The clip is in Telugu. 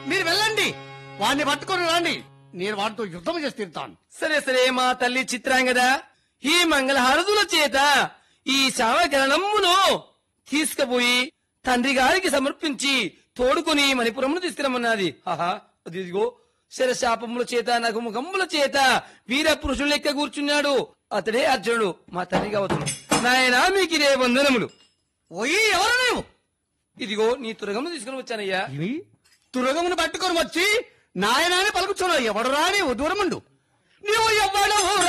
మీరు వెళ్ళండి వాడిని పట్టుకొని రండి నేను వాడితో యుద్ధం చేసి తీరుతాను సరే సరే మా తల్లి చిత్రాంగద ఈ మంగళహారతుల చేత ఈ శావకరణమును తీసుకుపోయి తండ్రి గారికి సమర్పించి తోడుకొని మణిపురమును తీసుకురమ్మన్నది ఆహా అదిగో శరశాపముల చేత నగుముఖముల చేత వీర పురుషులు లెక్క కూర్చున్నాడు అతడే అర్జునుడు మా తండ్రి కావచ్చు నాయనా మీకు ఇదే వందనములు ఓయి ఎవరు నీవు ఇదిగో నీ తురగమును తీసుకుని వచ్చానయ్యా ఇవి తురగమును పట్టుకొని వచ్చి నాయనాన్ని పలుకుచున్నావు ఎవడు రాని దూరముండు నీవు ఎవడవు